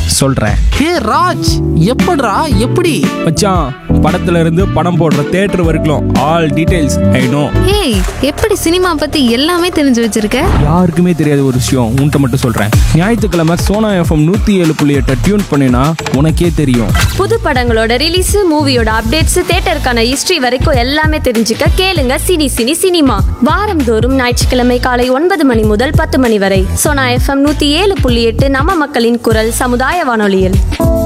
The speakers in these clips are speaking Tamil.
சொல்கிறேன் ஹே ராஜ் எப்படிடா எப்படி மச்சான் படத்துல இருந்து படம் போடுற தேட்டர் வரைக்கும் ஆல் டீடைல்ஸ் ஐ நோ ஏய் எப்படி சினிமா பத்தி எல்லாமே தெரிஞ்சு வச்சிருக்க யாருக்குமே தெரியாத ஒரு விஷயம் உன்கிட்ட மட்டும் சொல்கிறேன் ஞாயிற்றுக்கிழமை சோனா எஃப்எம் நூற்றி ஏழு புள்ளி எட்டை டியூன் பண்ணினா உனக்கே தெரியும் புது படங்களோட ரிலீஸ் மூவியோட அப்டேட்ஸ் தியேட்டருக்கான ஹிஸ்டரி வரைக்கும் எல்லாமே தெரிஞ்சுக்க கேளுங்க சினி சினி சினிமா வாரந்தோறும் ஞாயிற்றுக்கிழமை காலை ஒன்பது மணி முதல் பத்து மணி வரை சோனா எஃப்எம் நூத்தி ஏழு புள்ளி எட்டு நம்ம மக்களின் குரல் சமுதாய வானொலியில்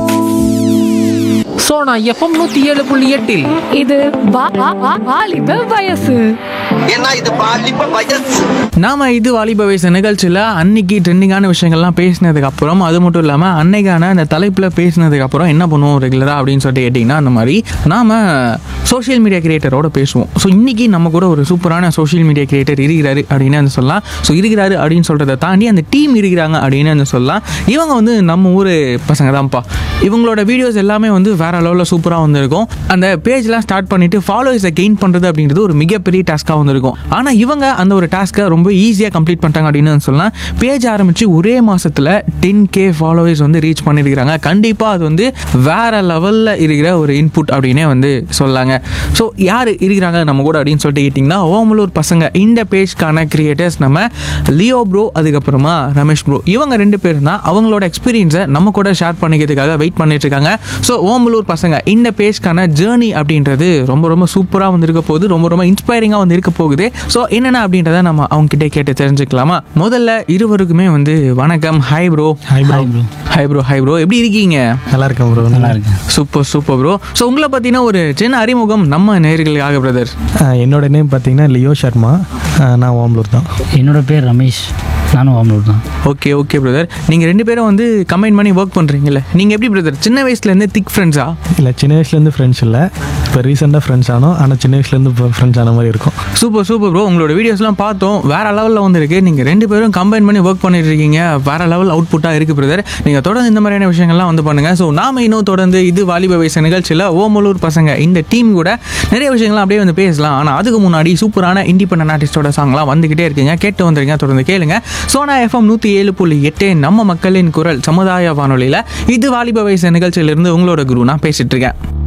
சோனா எஃப்எம் நூத்தி ஏழு புள்ளி எட்டில் இது வா- வா- வா- வாலிப வயசு ஏன்னா இது பாலிப்ப வயசு நாம இது வாலிப வயசு நிகழ்ச்சியில் அன்னைக்கு ட்ரெண்டிங்கான விஷயங்கள்லாம் பேசினதுக்கு அப்புறம் அது மட்டும் இல்லாமல் அன்னைக்கான அந்த தலைப்பில் பேசினதுக்கு அப்புறம் என்ன பண்ணுவோம் ரெகுலராக அப்படின்னு சொல்லிட்டு கேட்டிங்கன்னா அந்த மாதிரி நாம சோஷியல் மீடியா கிரியேட்டரோட பேசுவோம் ஸோ இன்னைக்கு நம்ம கூட ஒரு சூப்பரான சோஷியல் மீடியா கிரியேட்டர் இருக்கிறாரு அப்படின்னு வந்து சொல்லலாம் ஸோ இருக்கிறாரு அப்படின்னு சொல்கிறத தாண்டி அந்த டீம் இருக்கிறாங்க அப்படின்னு வந்து சொல்லலாம் இவங்க வந்து நம்ம ஊர் பசங்க தான்ப்பா இவங்களோட வீடியோஸ் எல்லாமே வந்து வேற லெவலில் சூப்பராக வந்திருக்கும் அந்த பேஜ்லாம் ஸ்டார்ட் பண்ணிட்டு ஃபாலோவர்ஸை கெயின் பண்ணுறது அப்படின்றது ஒரு மிகப்பெரிய டாஸ்க்காக வந்திருக்கும் ஆனால் இவங்க அந்த ஒரு டாஸ்க்கை ரொம்ப ஈஸியாக கம்ப்ளீட் பண்ணிட்டாங்க அப்படின்னு வந்து சொல்லலாம் பேஜ் ஆரம்பித்து ஒரே மாசத்துல டென் கே ஃபாலோவர்ஸ் வந்து ரீச் பண்ணியிருக்கிறாங்க கண்டிப்பாக அது வந்து வேற லெவலில் இருக்கிற ஒரு இன்புட் அப்படின்னே வந்து சொல்லாங்க ஸோ யார் இருக்கிறாங்க நம்ம கூட அப்படின்னு சொல்லிட்டு கேட்டிங்கன்னா ஓமலூர் பசங்க இந்த பேஜ்க்கான கிரியேட்டர்ஸ் நம்ம லியோ ப்ரோ அதுக்கப்புறமா ரமேஷ் ப்ரோ இவங்க ரெண்டு பேரும் தான் அவங்களோட எக்ஸ்பீரியன்ஸை நம்ம கூட ஷேர் பண்ணிக்கிறதுக்காக வெயிட் பண்ணிட்டு இருக்காங்க ஸோ ஓமலூர் பசங்க இந்த பேஜ்க்கான ஜேர்னி அப்படின்றது ரொம்ப ரொம்ப சூப்பராக வந்து இருக்க போகுது ரொம்ப ரொம்ப இன்ஸ்பைரிங்காக வந்து இருக்க போகுது ஸோ என்னென்ன அப்படின்றத நம்ம அவங்க கிட்டே கேட்டு தெரிஞ்சுக்கலாமா முதல்ல இருவருக்குமே வந்து வணக்கம் hi bro hi bro hi bro hi bro எப்படி இருக்கீங்க நல்லா இருக்கேன் ப்ரோ நல்லா இருக்கேன் சூப்பர் சூப்பர் ப்ரோ ஸோ உங்களை பார்த்தீங்கன்னா ஒரு சின்ன அறிமுகம் நம்ம நேர்களுக்காக பிரதர் என்னோட நேம் பார்த்தீங்கன்னா லியோ சர்மா ஆஹ் நான் ஓம்பலூர் தான் என்னோட பேர் ரமேஷ் நானும் ஓமலூர் தான் ஓகே ஓகே பிரதர் நீங்கள் ரெண்டு பேரும் வந்து கம்பைன் பண்ணி ஒர்க் பண்ணுறீங்கல்ல நீங்கள் எப்படி பிரதர் சின்ன வயசுலேருந்து திக் ஃப்ரெண்ட்ஸா இல்லை சின்ன வயசுலேருந்து ஃப்ரெண்ட்ஸ் இல்லை இப்போ ரீசெண்டாக ஃப்ரெண்ட்ஸ் ஆனோம் ஆனால் சின்ன வயசுலேருந்து ஃப்ரெண்ட்ஸ் ஆன மாதிரி இருக்கும் சூப்பர் சூப்பர் ப்ரோ உங்களோட வீடியோஸ்லாம் பார்த்தோம் வேற லெவலில் வந்திருக்கு நீங்கள் ரெண்டு பேரும் கம்பைன் பண்ணி ஒர்க் பண்ணிட்டு இருக்கீங்க வேற லெவல் அவுட்புட்டாக இருக்குது பிரதர் நீங்கள் தொடர்ந்து இந்த மாதிரியான விஷயங்கள்லாம் வந்து பண்ணுங்கள் ஸோ நாம இன்னும் தொடர்ந்து இது வாலிப வயசு நிகழ்ச்சியில் ஓமலூர் பசங்க இந்த டீம் கூட நிறைய விஷயங்கள்லாம் அப்படியே வந்து பேசலாம் ஆனால் அதுக்கு முன்னாடி சூப்பரான இண்டிபெண்டன்ட் ஆர்டிஸ்டோட சாங்லாம் வந்துக்கிட்டே இருக்கீங்க கேட்டு வந்துருங்க தொடர்ந்து கேளுங்க சோனா எஃப்எம் நூற்றி ஏழு புள்ளி எட்டு நம்ம மக்களின் குரல் சமுதாய வானொலியில் இது வாலிப வயசு நிகழ்ச்சியிலிருந்து உங்களோட குரு நான் பேசிட்டு இருக்கேன்